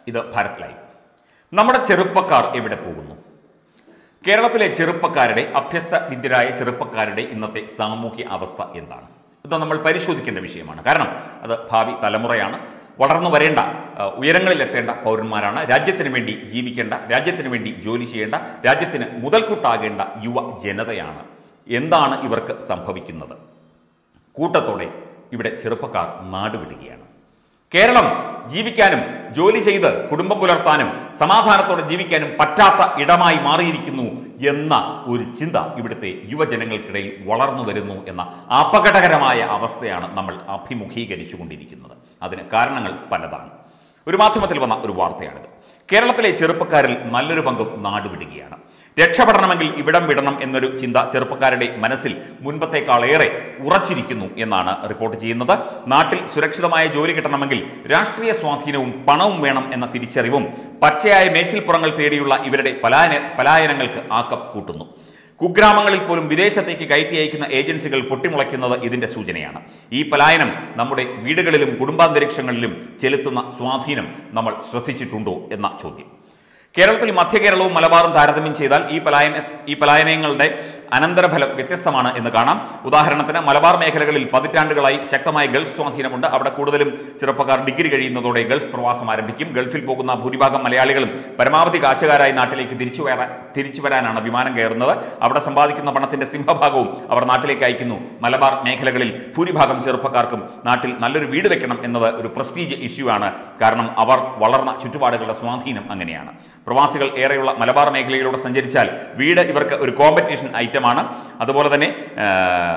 ഇത് ഭാരത് ലൈവ് നമ്മുടെ ചെറുപ്പക്കാർ എവിടെ പോകുന്നു കേരളത്തിലെ ചെറുപ്പക്കാരുടെ അഭ്യസ്ത വിദ്യരായ ചെറുപ്പക്കാരുടെ ഇന്നത്തെ സാമൂഹ്യ അവസ്ഥ എന്താണ് ഇത് നമ്മൾ പരിശോധിക്കേണ്ട വിഷയമാണ് കാരണം അത് ഭാവി തലമുറയാണ് വളർന്നു വരേണ്ട അഹ്, ഉയരങ്ങളിലെത്തേണ്ട പൗരന്മാരാണ് രാജ്യത്തിന് വേണ്ടി ജീവിക്കേണ്ട രാജ്യത്തിന് വേണ്ടി ജോലി ചെയ്യേണ്ട രാജ്യത്തിന് മുതൽക്കൂട്ടാകേണ്ട യുവ ജനതയാണ് എന്താണ് ഇവർക്ക് സംഭവിക്കുന്നത് കൂട്ടത്തോടെ ഇവിടെ ചെറുപ്പക്കാർ നാടുവിടുകയാണ് കേരളം ജീവിക്കാനും ജോലി ചെയ്ത് കുടുംബം പുലർത്താനും സമാധാനത്തോടെ ജീവിക്കാനും പറ്റാത്ത ഇടമായി മാറിയിരിക്കുന്നു എന്ന ഒരു ചിന്ത ഇവിടുത്തെ യുവജനങ്ങൾക്കിടയിൽ വളർന്നു വരുന്നു എന്ന അപകടകരമായ അവസ്ഥയാണ് നമ്മൾ അഭിമുഖീകരിച്ചു കൊണ്ടിരിക്കുന്നത് അതിന് കാരണങ്ങൾ പലതാണ് ഒരു മാധ്യമത്തിൽ വന്ന ഒരു വാർത്തയാണിത് കേരളത്തിലെ ചെറുപ്പക്കാരിൽ നല്ലൊരു പങ്കും നാടുവിടുകയാണ് രക്ഷപ്പെടണമെങ്കിൽ ഇവിടം വിടണം എന്നൊരു ചിന്ത ചെറുപ്പക്കാരുടെ മനസ്സിൽ മുൻപത്തേക്കാളേറെ ഉറച്ചിരിക്കുന്നു എന്നാണ് റിപ്പോർട്ട് ചെയ്യുന്നത് നാട്ടിൽ സുരക്ഷിതമായ ജോലി കിട്ടണമെങ്കിൽ രാഷ്ട്രീയ സ്വാധീനവും പണവും വേണം എന്ന തിരിച്ചറിവും പച്ചയായ മേച്ചിൽപ്പുറങ്ങൾ തേടിയുള്ള ഇവരുടെ പലായന പലായനങ്ങൾക്ക് ആക്കം കൂട്ടുന്നു കുഗ്രാമങ്ങളിൽ പോലും വിദേശത്തേക്ക് കയറ്റി അയക്കുന്ന ഏജൻസികൾ പൊട്ടിമുളയ്ക്കുന്നത് ഇതിന്റെ സൂചനയാണ് ഈ പലായനം നമ്മുടെ വീടുകളിലും കുടുംബാന്തരീക്ഷങ്ങളിലും ചെലുത്തുന്ന സ്വാധീനം നമ്മൾ ശ്രദ്ധിച്ചിട്ടുണ്ടോ എന്ന ചോദ്യം കേരളത്തിൽ മധ്യ കേരളവും മലബാറും താരതമ്യം ചെയ്താൽ ഈ പലായന ഈ പലായനങ്ങളുടെ അനന്തരഫലം വ്യത്യസ്തമാണ് എന്ന് കാണാം ഉദാഹരണത്തിന് മലബാർ മേഖലകളിൽ പതിറ്റാണ്ടുകളായി ശക്തമായ ഗൾഫ് സ്വാധീനമുണ്ട് അവിടെ കൂടുതലും ചെറുപ്പക്കാർ ഡിഗ്രി കഴിയുന്നതോടെ ഗൾഫ് പ്രവാസം ആരംഭിക്കും ഗൾഫിൽ പോകുന്ന ഭൂരിഭാഗം മലയാളികളും പരമാവധി കാശുകാരായി നാട്ടിലേക്ക് തിരിച്ചു വരാൻ തിരിച്ചു വരാനാണ് വിമാനം കയറുന്നത് അവിടെ സമ്പാദിക്കുന്ന പണത്തിന്റെ സിംഹഭാഗവും അവർ നാട്ടിലേക്ക് അയക്കുന്നു മലബാർ മേഖലകളിൽ ഭൂരിഭാഗം ചെറുപ്പക്കാർക്കും നാട്ടിൽ നല്ലൊരു വീട് വെക്കണം എന്നത് ഒരു പ്രസ്റ്റീജ് ഇഷ്യൂ ആണ് കാരണം അവർ വളർന്ന ചുറ്റുപാടുകളുടെ സ്വാധീനം അങ്ങനെയാണ് പ്രവാസികൾ ഏറെയുള്ള മലബാർ മേഖലയിലൂടെ സഞ്ചരിച്ചാൽ വീട് ഇവർക്ക് ഒരു കോമ്പറ്റീഷൻ ഐറ്റമാണ് അതുപോലെ തന്നെ ആ,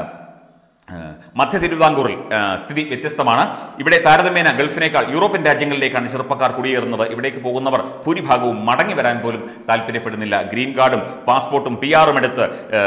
ആ, മധ്യ തിരുവിതാംകൂറിൽ ആ, സ്ഥിതി വ്യത്യസ്തമാണ് ഇവിടെ താരതമ്യേന ഗൾഫിനേക്കാൾ യൂറോപ്യൻ രാജ്യങ്ങളിലേക്കാണ് ചെറുപ്പക്കാർ കുടിയേറുന്നത് ഇവിടേക്ക് പോകുന്നവർ ഭൂരിഭാഗവും മടങ്ങി വരാൻ പോലും താല്പര്യപ്പെടുന്നില്ല ഗ്രീൻ കാർഡും പാസ്പോർട്ടും പി ആറും എടുത്ത് ആ,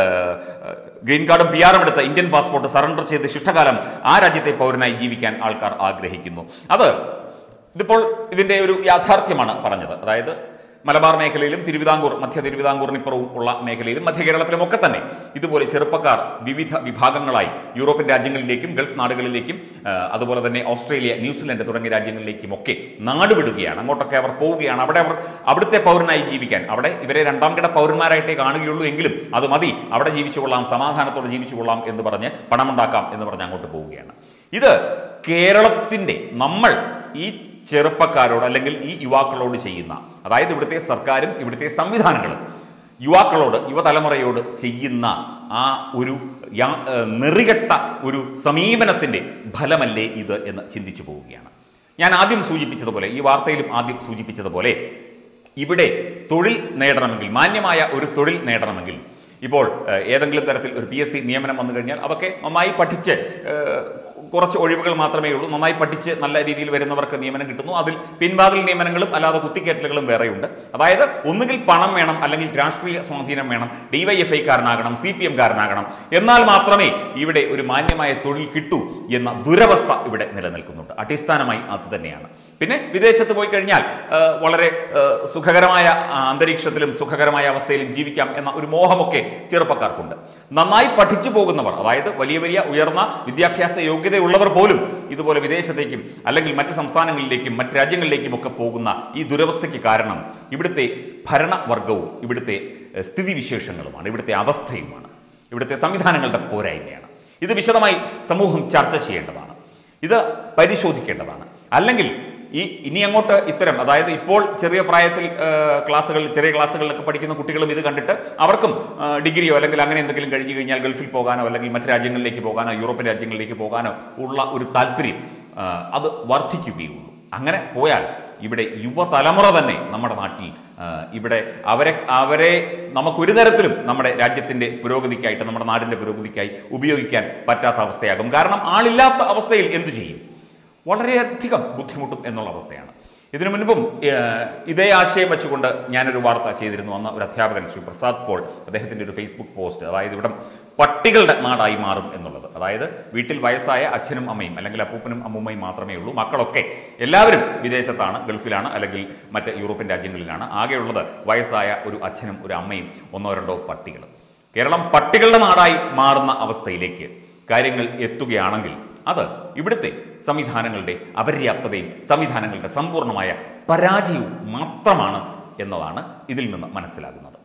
ഗ്രീൻ കാർഡും പി ആറും എടുത്ത് ഇന്ത്യൻ പാസ്പോർട്ട് സറണ്ടർ ചെയ്ത് ശിഷ്ടകാലം ആ രാജ്യത്തെ പൗരനായി ജീവിക്കാൻ ആൾക്കാർ ആഗ്രഹിക്കുന്നു അത് ഇതിപ്പോൾ ഇതിന്റെ ഒരു യാഥാർത്ഥ്യമാണ് പറഞ്ഞത് അതായത് മലബാർ മേഖലയിലും തിരുവിതാംകൂർ മധ്യ തിരുവിതാംകൂറിനിപ്പുറവും ഉള്ള മേഖലയിലും മധ്യ കേരളത്തിലും ഒക്കെ തന്നെ ഇതുപോലെ ചെറുപ്പക്കാർ വിവിധ വിഭാഗങ്ങളായി യൂറോപ്യൻ രാജ്യങ്ങളിലേക്കും ഗൾഫ് നാടുകളിലേക്കും ആ, അതുപോലെ തന്നെ ഓസ്ട്രേലിയ ന്യൂസിലൻഡ് തുടങ്ങിയ രാജ്യങ്ങളിലേക്കും ഒക്കെ നാടുവിടുകയാണ് അങ്ങോട്ടൊക്കെ അവർ പോവുകയാണ് അവിടെ അവർ അവിടുത്തെ പൗരനായി ജീവിക്കാൻ അവിടെ ഇവരെ രണ്ടാം കിട പൗരന്മാരായിട്ടേ കാണുകയുള്ളൂ എങ്കിലും അത് മതി അവിടെ ജീവിച്ചു കൊള്ളാം സമാധാനത്തോടെ ജീവിച്ചു കൊള്ളാം എന്ന് പറഞ്ഞ് പണമുണ്ടാക്കാം എന്ന് പറഞ്ഞ് അങ്ങോട്ട് പോവുകയാണ് ഇത് കേരളത്തിന്റെ നമ്മൾ ഈ ചെറുപ്പക്കാരോട് അല്ലെങ്കിൽ ഈ യുവാക്കളോട് ചെയ്യുന്ന അതായത് ഇവിടുത്തെ സർക്കാരും ഇവിടുത്തെ സംവിധാനങ്ങളും യുവാക്കളോട് യുവതലമുറയോട് ചെയ്യുന്ന ആ ഒരു യാ- ഏഹ് നെറികെട്ട ഒരു സമീപനത്തിന്റെ ഫലമല്ലേ ഇത് എന്ന് ചിന്തിച്ചു പോവുകയാണ് ഞാൻ ആദ്യം സൂചിപ്പിച്ചതുപോലെ ഈ വാർത്തയിലും ആദ്യം സൂചിപ്പിച്ചതുപോലെ ഇവിടെ തൊഴിൽ നേടണമെങ്കിൽ മാന്യമായ ഒരു തൊഴിൽ നേടണമെങ്കിൽ ഇപ്പോൾ ഏഹ്, ഏതെങ്കിലും തരത്തിൽ ഒരു പി എസ് സി നിയമനം വന്നു കഴിഞ്ഞാൽ അതൊക്കെ നന്നായി പഠിച്ച് ഏഹ്, കുറച്ച് ഒഴിവുകൾ മാത്രമേ ഉള്ളൂ നന്നായി പഠിച്ച് നല്ല രീതിയിൽ വരുന്നവർക്ക് നിയമനം കിട്ടുന്നു അതിൽ പിൻവാതിൽ നിയമനങ്ങളും അല്ലാതെ കുത്തിക്കയറ്റലുകളും വേറെയുണ്ട് അതായത് ഒന്നുകിൽ പണം വേണം അല്ലെങ്കിൽ രാഷ്ട്രീയ സ്വാധീനം വേണം ഡിവൈഎഫ്ഐ കാരനാകണം സി പി എം കാരനാകണം എന്നാൽ മാത്രമേ ഇവിടെ ഒരു മാന്യമായ തൊഴിൽ കിട്ടൂ എന്ന ദുരവസ്ഥ ഇവിടെ നിലനിൽക്കുന്നുണ്ട് അടിസ്ഥാനമായി അത് തന്നെയാണ് പിന്നെ വിദേശത്ത് പോയി കഴിഞ്ഞാൽ ആ, വളരെ ആ, സുഖകരമായ ആ, അന്തരീക്ഷത്തിലും സുഖകരമായ അവസ്ഥയിലും ജീവിക്കാം എന്ന ഒരു മോഹമൊക്കെ ചെറുപ്പക്കാർക്കുണ്ട് നന്നായി പഠിച്ചു പോകുന്നവർ അതായത് വലിയ വലിയ ഉയർന്ന വിദ്യാഭ്യാസ യോഗ്യതയുള്ളവർ പോലും ഇതുപോലെ വിദേശത്തേക്കും അല്ലെങ്കിൽ മറ്റ് സംസ്ഥാനങ്ങളിലേക്കും മറ്റ് രാജ്യങ്ങളിലേക്കും ഒക്കെ പോകുന്ന ഈ ദുരവസ്ഥയ്ക്ക് കാരണം ഇവിടുത്തെ ഭരണവർഗവും ഇവിടുത്തെ ഏഹ്, സ്ഥിതിവിശേഷങ്ങളുമാണ് ഇവിടുത്തെ അവസ്ഥയുമാണ് ഇവിടുത്തെ സംവിധാനങ്ങളുടെ പോരായ്മയാണ് ഇത് വിശദമായി സമൂഹം ചർച്ച ചെയ്യേണ്ടതാണ് ഇത് പരിശോധിക്കേണ്ടതാണ് അല്ലെങ്കിൽ ഈ ഇനി അങ്ങോട്ട് ഇത്തരം അതായത് ഇപ്പോൾ ചെറിയ പ്രായത്തിൽ ആ, ക്ലാസ്സുകളിൽ ചെറിയ ക്ലാസ്സുകളിലൊക്കെ പഠിക്കുന്ന കുട്ടികളും ഇത് കണ്ടിട്ട് അവർക്കും ആ, ഡിഗ്രിയോ അല്ലെങ്കിൽ അങ്ങനെ എന്തെങ്കിലും കഴിഞ്ഞു കഴിഞ്ഞാൽ ഗൾഫിൽ പോകാനോ അല്ലെങ്കിൽ മറ്റ് രാജ്യങ്ങളിലേക്ക് പോകാനോ യൂറോപ്യൻ രാജ്യങ്ങളിലേക്ക് പോകാനോ ഉള്ള ഒരു താല്പര്യം ആ, അത് വർദ്ധിക്കുകയുള്ളൂ അങ്ങനെ പോയാൽ ഇവിടെ യുവതലമുറ തന്നെ നമ്മുടെ നാട്ടിൽ ആ, ഇവിടെ അവരെ അവരെ നമുക്കൊരു തരത്തിലും നമ്മുടെ രാജ്യത്തിന്റെ പുരോഗതിക്കായിട്ട് നമ്മുടെ നാടിന്റെ പുരോഗതിക്കായി ഉപയോഗിക്കാൻ പറ്റാത്ത അവസ്ഥയാകും കാരണം ആളില്ലാത്ത അവസ്ഥയിൽ എന്തു ചെയ്യും വളരെയധികം ബുദ്ധിമുട്ടും എന്നുള്ള അവസ്ഥയാണ് ഇതിനു മുൻപും ഏഹ്, ഇതേ ആശയം വെച്ചുകൊണ്ട് ഞാനൊരു വാർത്ത ചെയ്തിരുന്നു അന്ന് ഒരു അധ്യാപകൻ ശ്രീ പ്രസാദ് പോൾ അദ്ദേഹത്തിന്റെ ഒരു ഫേസ്ബുക്ക് പോസ്റ്റ് അതായത് ഇവിടം പട്ടികളുടെ നാടായി മാറും എന്നുള്ളത് അതായത് വീട്ടിൽ വയസ്സായ അച്ഛനും അമ്മയും അല്ലെങ്കിൽ അപ്പൂപ്പനും അമ്മൂമ്മയും മാത്രമേ ഉള്ളൂ മക്കളൊക്കെ എല്ലാവരും വിദേശത്താണ് ഗൾഫിലാണ് അല്ലെങ്കിൽ മറ്റ് യൂറോപ്യൻ രാജ്യങ്ങളിലാണ് ആകെയുള്ളത് വയസ്സായ ഒരു അച്ഛനും ഒരു അമ്മയും ഒന്നോ രണ്ടോ പട്ടികൾ കേരളം പട്ടികളുടെ നാടായി മാറുന്ന അവസ്ഥയിലേക്ക് കാര്യങ്ങൾ എത്തുകയാണെങ്കിൽ അത് ഇവിടുത്തെ സംവിധാനങ്ങളുടെ അപര്യാപ്തതയും സംവിധാനങ്ങളുടെ സമ്പൂർണ്ണമായ പരാജയവും മാത്രമാണ് എന്നതാണ് ഇതിൽ നിന്ന് മനസ്സിലാകുന്നത്